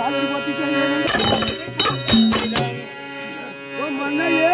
காலடி போட்டு செய்ய ஓ மன்னையே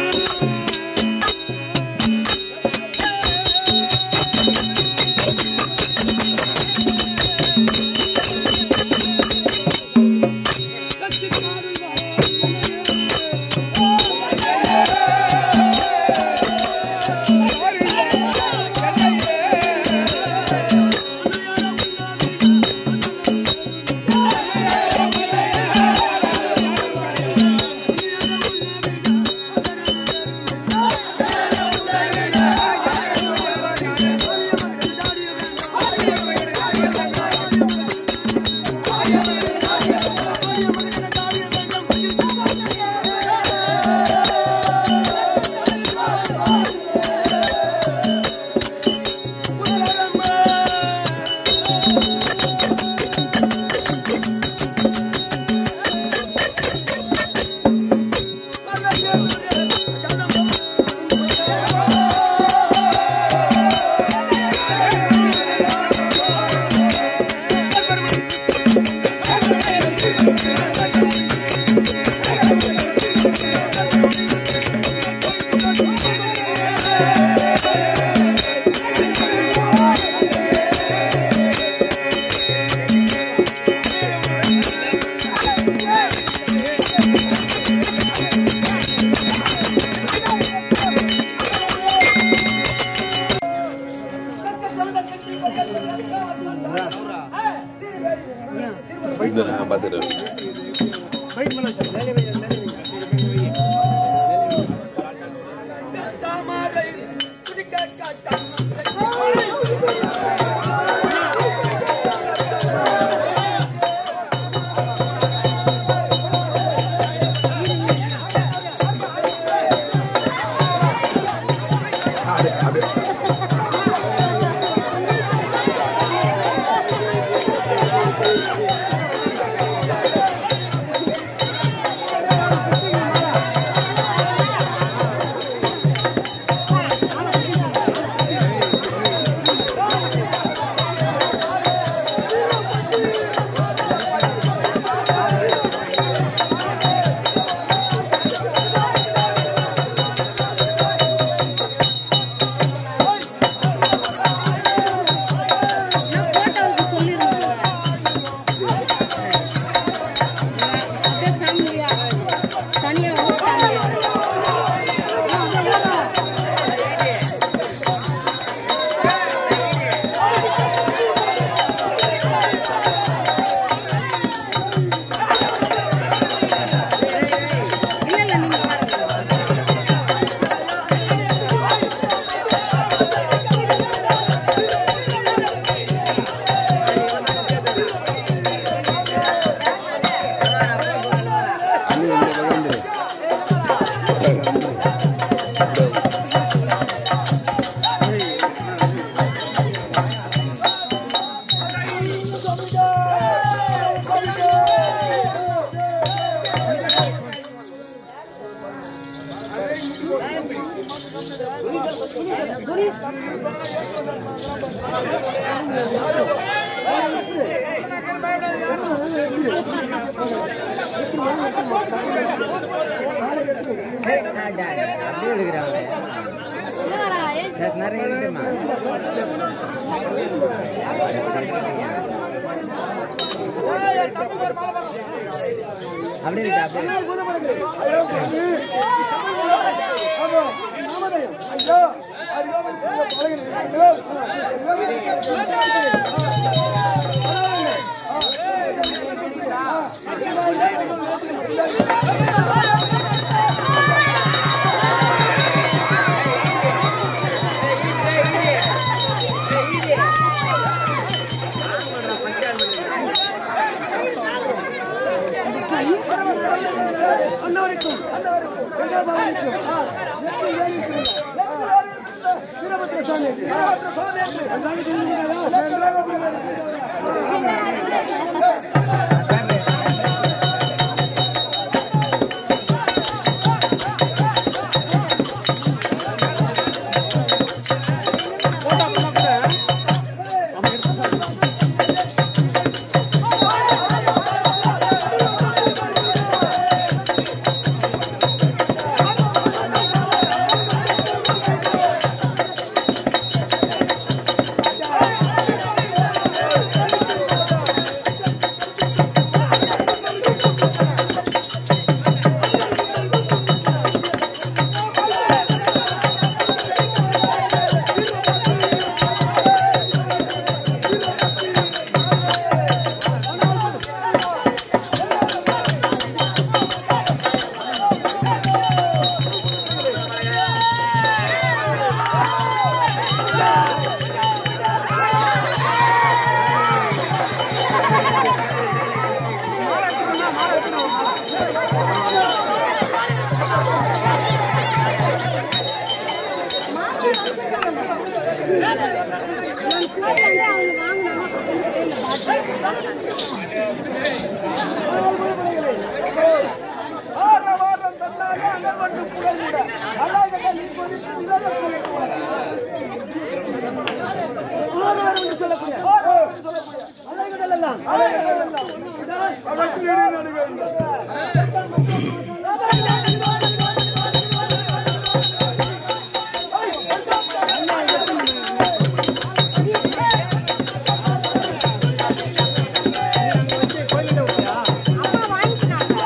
இந்த நான் பார்த்துட்டு நான் போட்டோவுக்கு சொல்லிருந்தேன் அப்படியே ஃபேமிலியா தனியா ஃபேமிலியா இல்ல இல்ல நீங்க பாருங்க அப்படியே எடுக்கிறாங்க நிறைய இருக்குமா அப்படியே இருக்கு அப்படியே இருக்கு. அன்னவரைக்கும் வெங்கடபாபுக்கும் வீரபத்ர சுவாமி வீரபத்ர சுவாமி எல்லாரும் தெரிஞ்சுக்கிறதா? ஆ வந்து அவங்க வாங்கினாங்க இந்த பாட்டு ஆரவாரம் தன்னாக அகர்வண்டு புகழ்முட. அழகர்கள் இப்பொழுது விலகக்கூடிய கூட. ஆரவாரம் என்று சொல்லக்கூடிய ஆரவாரம் என்று சொல்லக்கூடிய அழகுகள் எல்லாம் அழகுகள் எல்லாம் அவற்றிலே நடுவேன் அம்மா வாங்கிக்கினாங்க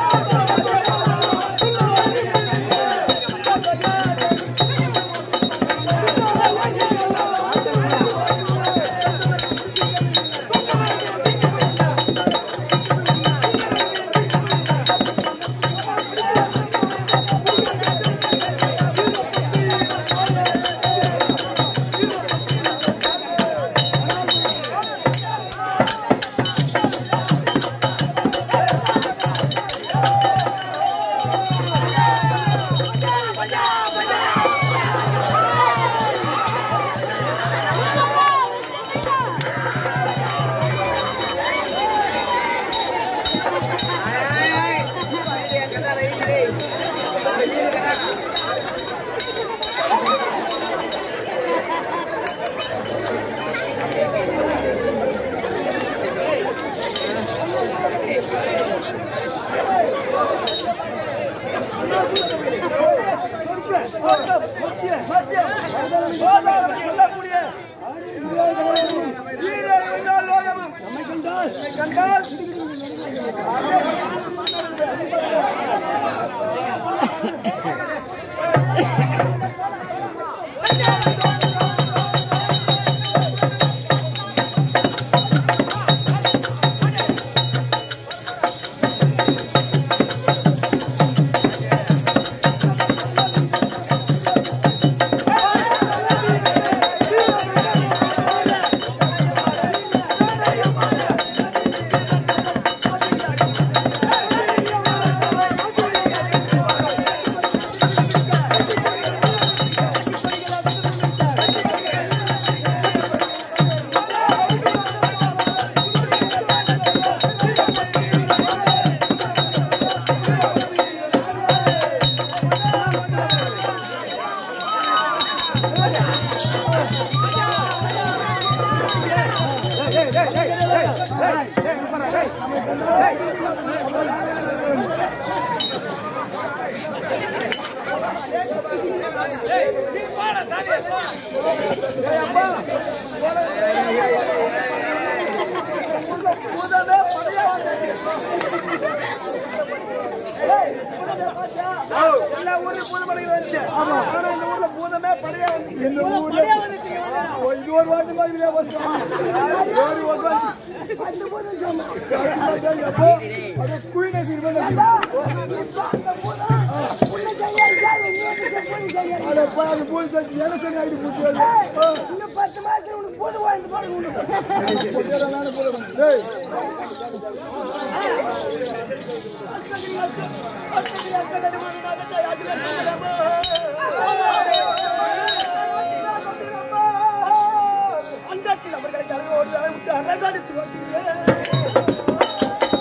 மத்திய மத்திய ஆதாரம் சொல்லக்கூடிய வீரர் வென்றால் லோகமும் நம்மை கண்டால் நம்மை கண்டால் பூதமே படையா வந்துச்சு ஏய், பூதமே பாத்தியா? எல்லா ஊர்லயும் பூதம் படைகள் வந்துச்சு. ஆனா இந்த ஊர்ல பூதமே படையா வந்துச்சு. இந்த ஊர்ல ஓ, இது ஒரு வாட்டி மாதிரி இதே வருஷம். ஒரு ஒரு வாட்டி. அப்போ, அது queen ஆ இது பண்ண. அட, பா, அது பூதம் செஞ்சு, எனக்கு சொல்லி ஆயிட்டு போச்சு அது. ஆ. இன்னும் பத்து மாசத்துல உனக்கு போது வாழ்ந்து பாருங்க உனக்கு கொட்டியாரா நானு பூதம். டேய், அண்டத்தில் அவர்களை தலையோடு விட்டு அரங்கடித்து வருகிறேன்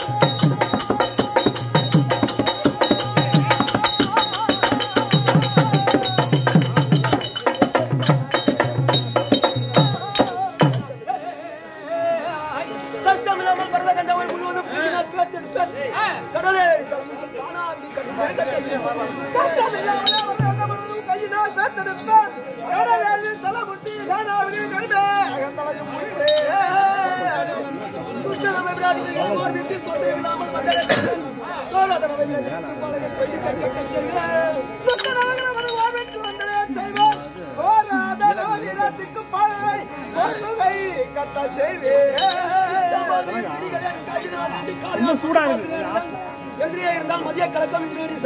கஷ்டமில்லாமல் பரத கண்டவன் முழுவதும் பிடினார் பேத்தெடுத்தார். கடலே தலைமுறை காணாவி கண்டு கஷ்டமில்லாமல் அவர் கண்டவன் கையினால் பேத்தெடுத்தார். கடலே தலைமுட்டி காணாவி கண்டு அகந்தலையும் முறிவே. துஷ்டனமை விடாதீர்கள், ஓர் வீட்டில் தொல்லை இல்லாமல் மக்களை கண்டார். தோழாதனமை விடாதீர்கள், பாலகன் கொய்து கற்க செய்கிறார். துஷ்டனவர்கள் ஓவிட்டு வந்தனே செய்வார். போராத வீரத்துக்கு பழை கொள்ளுகை கட்ட இன்னும் சூடாகுது எதிரியே இருந்தால் மதிய கலக்கம்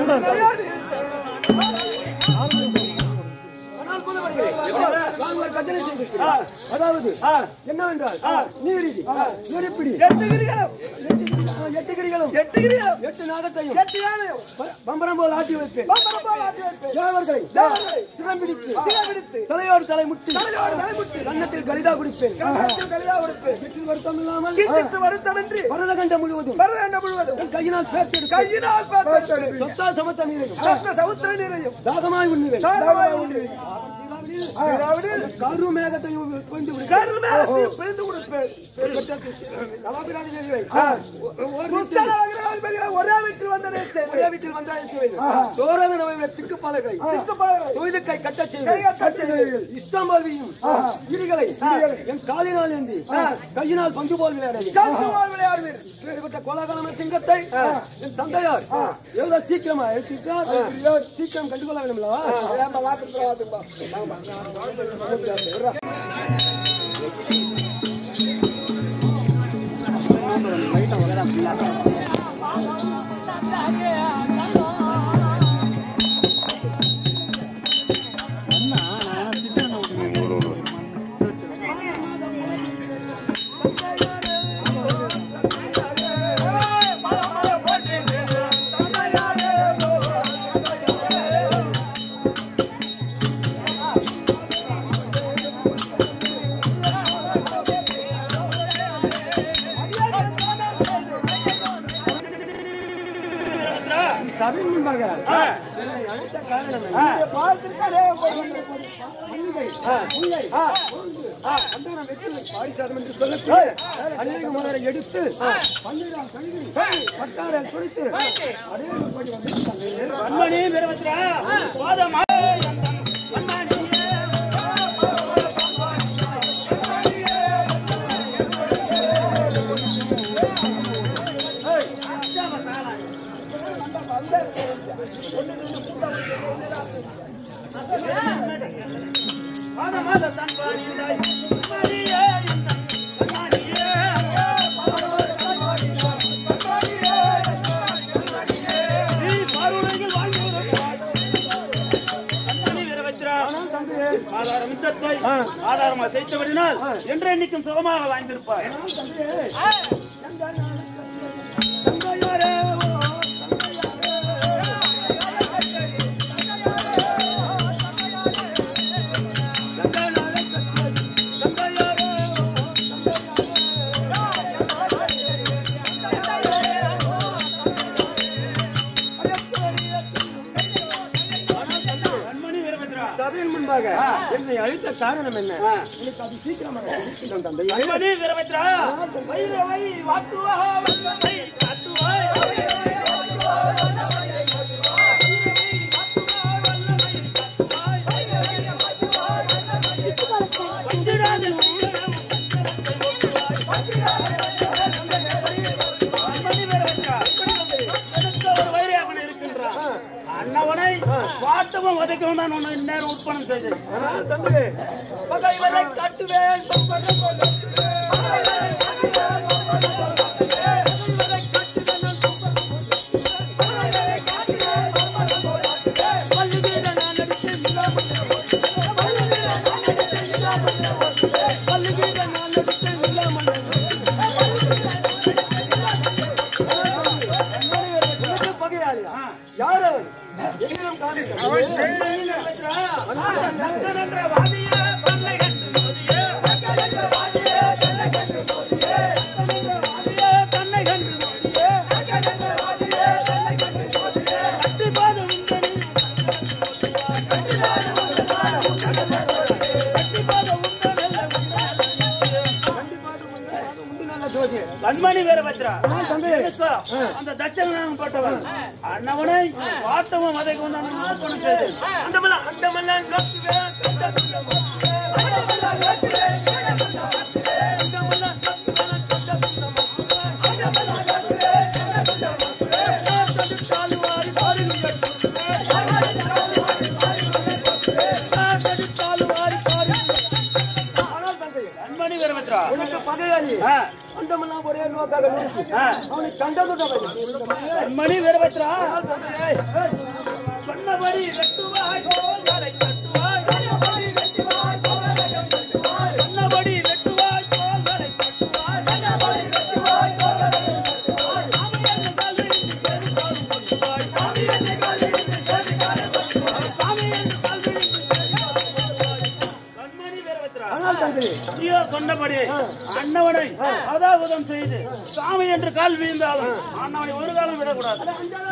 ஆனால் குலவர்களே, நான் ஒரு கச்சனை செய்திருக்கிறேன். அதாவது என்னவென்றால் நீரிடி நெருப்பிடி எட்டு எட்டு கிரிகளும் எட்டு கிரிகளும் எட்டு நாகத்தையும் எட்டு யானையும் ப- பம்பரம் போல் ஆட்டி வைப்பேன் பம்பரம் போல் ஆட்டி வைப்பேன். தேவர்களை தேவர்களை சிரம் பிடித்து சிரம் பிடித்து தலையோடு தலை முட்டி தலையோடு தலை முட்டி கன்னத்தில் கலிதா குடிப்பேன் கன்னத்தில் கலிதா கொடுப்பேன். வீட்டில் வருத்தம் இல்லாமல் கிஞ்சித்து வருத்தமின்றி பரதகண்டம் முழுவதும் பரதகண்ட முழுவதும் என் கையினால் பேச்செடுத்து கையினால் பார்த்தெடுப்பேன். சொத்தா சமத்த நீரையும் சப்த சமுத்திர நீரையும் தாகமாய் உண்ணுவேன் தாகமாய் உண்ணுவேன். தீராவிடில் கரு மேகத்தையும் கொண்டு விடுவேன் கருமேகத்தையும் பிரிந்து கொடுப்பேன். நவாபிராஜ தேவியை ஒரு துஷ்டனாகிற ஒரே வீட்டில் வந்த நேச்சர். ஒரே வீட்டில் வந்தாய் செய்வேன் தோரண நவையில திக்கு பாலகை திக்கு பாலகை. தொய்து கை கட்ட கை செய்வேன் கட்டச் செய்வேன். இஸ்தாம்பால்வியும் இடிகளை என் காலினால் ஏந்தி கையினால் பந்து போல் விளையாடுவேன் கங்குவால் விளையாடுவீர். இப்பேற்பட்ட கோலாகலமான சிங்கத்தை என் தந்தையார் எவ்வளவு சீக்கிரமா எழுப்பிட்டார் சீக்கிரம் கண்டுகொள்ள வேண்டும் அல்லவா ஏம்பா, வாத்துப்பா, வாத்துப்பா. சபையின் முன்பாக என்னை அழைத்த காரணம் என்ன? இங்கே பார்த்திருக்காரே, ஒரு முல்லை, முல்லை, கொழுந்து, அந்தரம் வெற்றிலை, பாரிசாதம் என்று சொல்லக்கூடிய அநேகமான எடுத்து பன்னீரால் கழுவி பட்டாரால் குடித்து அநேகப்படி வந்து கண்மணி வீரபத்ரா பாதமா பாதமாத தன் பாடியுண்டாய் கண்மணியே இந்த கண்மணியே நீ பாருலையில் வாழ்ந்திருப்பாய். கண்மணி வீரபத்ரா ஆதாரம் யுத்தத்தை ஆதாரம் அசைத்தபடினால் என்று எண்ணிக்கும் சுகமாக வாழ்ந்திருப்பாய் தந்தையாரே ஓ, கண்மணி வீரபத்ரா சபையின் முன்பாக என்னை அழைத்த காரணம் என்ன எனக்கு அது சீக்கிரமாக தெரிவிக்கணும் தந்தை கண்மணி வீரபத்ரா வைரவை வாட்டுவா வல்லமை காட்டுவாய் வஞ்சிடாத கண்மணி வீரபத்ரா எனக்கு ஒரு வைரியாகன் இருக்கின்றான் அண்ணவனை வாட்டவும் உதைக்கவும் தான் உன்னை இந்நேரம் உட்பணம் செய்தேன் ஆனால் தந்தை பகைவரை காட்டுவேன் பம்பரம் போல. உனக்கு பகையாளியா? யார் அவன்? எங்கிடம் காமிக்க. கண்மணி வீரபத்ரா ஆனால் தந்தை அந்த தட்சணம் போட்டவன் அண்ணவனை வாட்டவும் வதைக்கவும் தான் உட்பணம் செய்தேன் அந்தமல்ல அந்தமல்ல நோக்குவேன் ஆனால் தந்தை கண்மணி வீரபத்ரா உனக்கு பகையாளி ஆ, அந்தமெல்லாம் ஒரே நோக்காக நோக்கி ஆ. அவனை கண்டதுடன் கண்மணி வீரபத்ரா தந்தை சொன்னபடி வெட்டுவாய் தோள்களை கட்டுவாய் சொன்னபடி வெட்டுவாய் தோள்களை கட்டுவாய் சொன்னபடி வெட்டுவாய் தோள்களை கட்டுவாய் சொன்னபடி வெட்டுவாய் தோள்களை கட்டுவாய் ஆனால் தந்தை ஐயா சொன்னபடி அண்ணவனை அதாவதம் செய்து சாமி என்று கால் வீழ்ந்தாலும் அண்ணவனை ஒரு காலம் விடக்கூடாது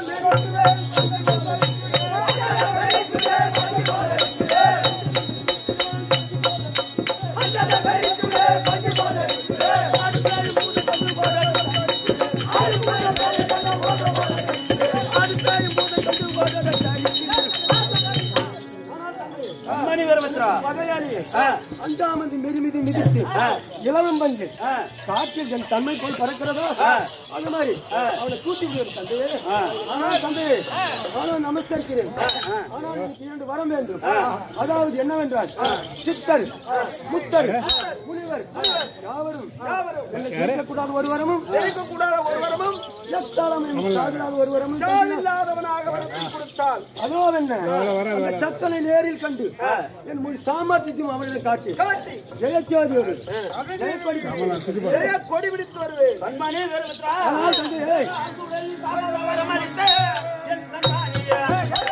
அம்மணி வீரபத்ரா பகையாளி ஆ, அஞ்சாமது மிதிமிதி மிதிச்சு இளவம் பஞ்சு ஆ, காற்றில் என் தன்மை போல் பறக்கிறதோ அது மாதிரி அவனை கூட்டி விடுவது தந்தையே ஆனால் தந்தையே நானும் நமஸ்கரிக்கிறேன் ஆனால் எனக்கு இரண்டு வரம் வேண்டும் அதாவது என்னவென்றால் சித்தர் முத்தர் முனிவர் யாவரும் என்னை கேட்கக்கூடாத ஒரு வரமும் கூடாத ஒரு வரமும் எத்தாலும் சாகிடாத ஒரு வரமும் இல்லாதவனாக வரத்தை கொடுத்தால் அதோ என்ன அந்த தக்கனை நேரில் கண்டு என் முழு சாமர்த்தியத்தையும் அவர்களை காட்டி ஜெயச்சோதியோடு ஜெயப்படி நிறைய கொடி பிடித்து வருவேன் அம்மணி வீரபத்ரா ஆனால் தந்தையே வரமளித்த என் கண்ணாடியே.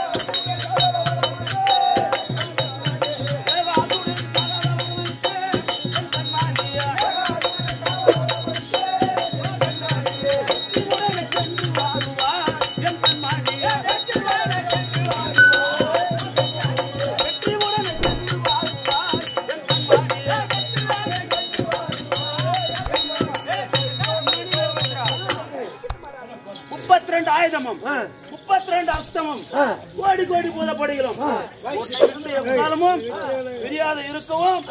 முப்பத்தி ரெண்டு ஆயுதமும் முப்பத்தி ரெண்டு அஸ்தமும் கோடி கோடி பூதப்படுகிறோம் இருந்து எக்காலமும் பிரியாத இருக்கவும்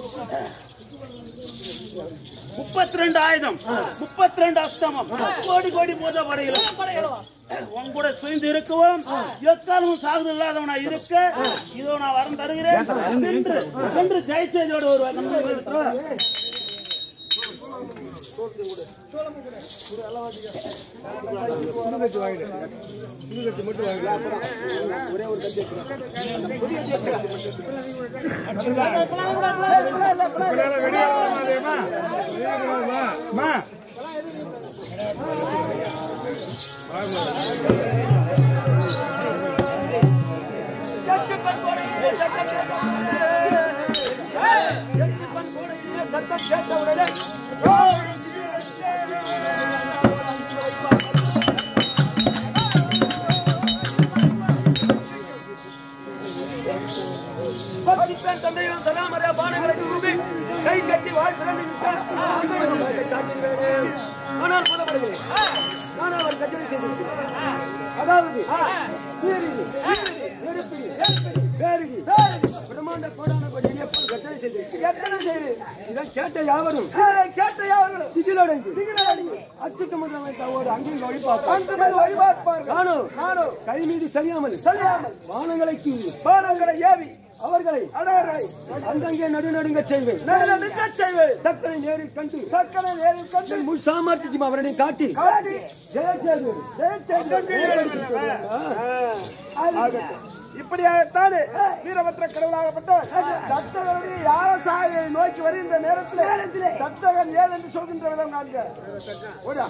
முப்பத்தி ரெண்டு ஆயுதம் முப்பத்தி ரெண்டு அஸ்தமம் கோடி கோடி பூதப்படுகிறோம் உன் கூட சுயந்து இருக்கவும் எக்காலமும் சாகுது இல்லாதவனா இருக்க இதோ நான் வரம் தருகிறேன் சென்று சென்று ஜெயச்செய்தியோட ஒரு எச்சிப்பன் கோடையிலே சத்தம் கேட்டவுடனே எச்சிப்பன் கோடையிலே சத்தம் கேட்டவுடனே பக்திப்பேன் தந்தையிடம் சதாமரியா பானங்களை திரும்பி கை கட்டி வாழ் பிறந்து விட்டார் காட்டினேன் ஆனால் புதப்படுகிறேன் நான் அவர் கச்சேரி செய்திருக்கிறேன் அதாவது நீரிடி, நெருப்பிடி, வேரிடி, பிரம்மாண்ட கோடான கொடியில் எப்போது கச்சேரி செய்திருக்கிறேன். எத்தனை செய்து? இதை கேட்ட யாவரும் கேட்ட யாவரும் திகிலடைந்து அச்சுக்கு முன்ன வைத்த ஒரு அங்கில் வழிபார்ப்பார் வழிபார்ப்பார் நானும் நானும் கை மீது சரியாமல் சரியாமல் வானங்களை கீழ் வானங்களை ஏவி அவர்களை அடவர்களை அங்கங்கே நடுநடுங்க செய்வேன் நடுநடுங்க செய்வேன் தக்கனை நேரில் கண்டு தக்கனை நேரில் கண்டு முழு சாமர்த்தியம் அவரிடம் காட்டி காட்டி ஜெயச்சேது இப்படியாகத்தானே வீரபத்ர கடவுளாகப்பட்டவர் தச்சகனுடைய யாரசாயை நோக்கி வருகின்ற நேரத்தில் தச்சகன் ஏதென்று சொல்கின்ற விதம் காண்க ஓடா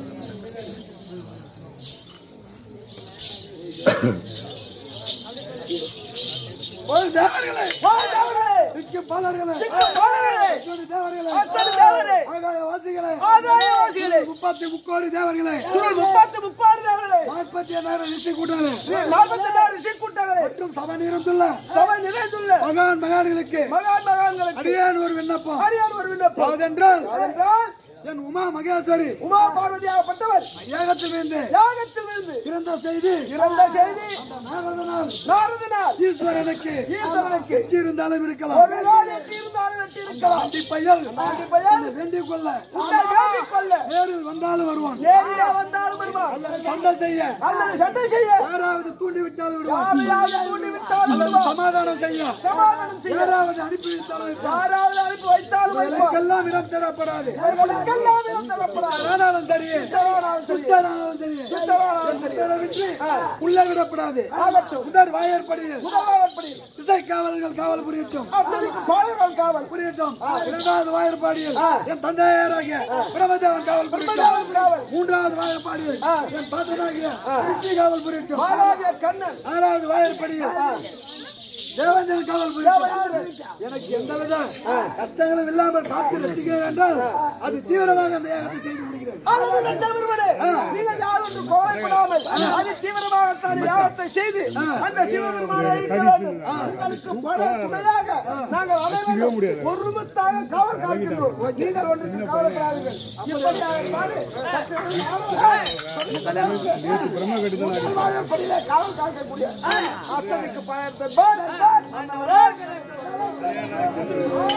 ஒரு தேவர்களே வா தேவர்களே! திக்கு பாலர்களே திக்கு பாலர்களே! அஸ்வதி தேவர்களே அஸ்வதி தேவர்களே! ஆகாய வாசிகளே ஆதாயவாசிகளே! முப்பத்தி முக்கோடி தேவர்களே சுருள் முப்பத்து முப்பாடு தேவர்களே! நாற்பத்தி எண்ணாயிரம் ரிஷி கூட்டங்களே நாற்பத்தி எட்டாயிரம் ரிஷி கூட்டங்களே! மற்றும் சபை நிறந்துள்ள சபை நிறைந்துள்ள மகான் மகான்களுக்கு மகான் மகான்களுக்கு அடியான் ஒரு விண்ணப்பம் அடியான் ஒரு விண்ணப்பம் அதென்றால் அதென்றால் என் உமா மகேஸ்வரி உமா பார்வதியாகப்பட்டவர் ஏகத்தில் இருந்து யாகத்தில் விழுந்து பிறந்த செய்தி இறந்த செய்தி நாகதனால் நாரதனால் ஈஸ்வரனுக்கு ஈஸ்வரனுக்கு எட்டி இருந்தாலும் இருக்கலாம் ஒரு நாள் எட்டி இருந்தாலும் எட்டி இருக்கலாம் ஆண்டி பையல் ஆண்டி பையல் என்னை வேண்டிக் கொள்ள உன்னை வேண்டிக் கொள்ள நேரில் வந்தாலும் வருவான் நேரிலே வந்தாலும் வருவான் சண்டை செய்ய அல்லது சண்டை செய்ய யாராவது தூண்டி விட்டாலும் விடுவான் யாரையாவது தூண்டி விட்டாலும் அல்லது வருவான் சமாதானம் செய்ய சமாதானம் செய்ய யாராவது அனுப்பி வைத்தாலும் வைப்பான். யாராவது அனுப்பி வைத்தாலும் வைப்பான் இவர்களுக்கெல்லாம் இடம் தரப்படாது இவர்களுக்கெல்லாம் இடம் தரப்படாது ஆனாலும் சரி கிறிஸ்தவனாலும் சரி கிறிஸ்தவனாலும் சரி கிறிஸ்தவனாலும் சரி உத்தர விட்டு உள்ளே விடப்படாது ஆகட்டும். முதற் வாயற்படியில் முதல்வாயற்படி திசை காவலர்கள் காவல் புரியட்டும் அஸ்தனிக்கு பாலர்கள் காவல் புரியட்டும் இரண்டாவது வாயற்பாடியில் என் தந்தையராகிய பிரபதேவன் காவல் புரியட்டும் பிரபதேவன் காவல். மூன்றாவது வாயற்பாடியில் என் பாத்தனாகிய கிருஷ்ணி காவல் புரியட்டும் பாலாஜிய கண்ணன் ஆறாவது வாயற்படியில் தேவேந்திரன் காவல் புரிகிறார். எனக்கு எந்தவித கஷ்டங்களும் இல்லாமல் காத்து ரசிக்கிறேன் என்றால் அது தீவிரமாக அந்த யாகத்தை செய்து முடிகிறேன் ஆனந்த தட்சபெருமானே, நீங்கள் யாரும் ஒன்றும் கவலைப்படாமல் அதி தீவிரமாகத்தான் யாகத்தை செய்து அந்த சிவபெருமானை அழிக்க வேண்டும். உங்களுக்கு பல துணையாக நாங்கள் அனைவரும் ஒருமித்தாக காவல் காக்கின்றோம் நீங்கள் ஒன்றும் கவலைப்படாதீர்கள் இப்படியாகத்தானே படியிலே காவல் காக்கக்கூடிய அஸ்ததிக்கு பயன்பெறுவார்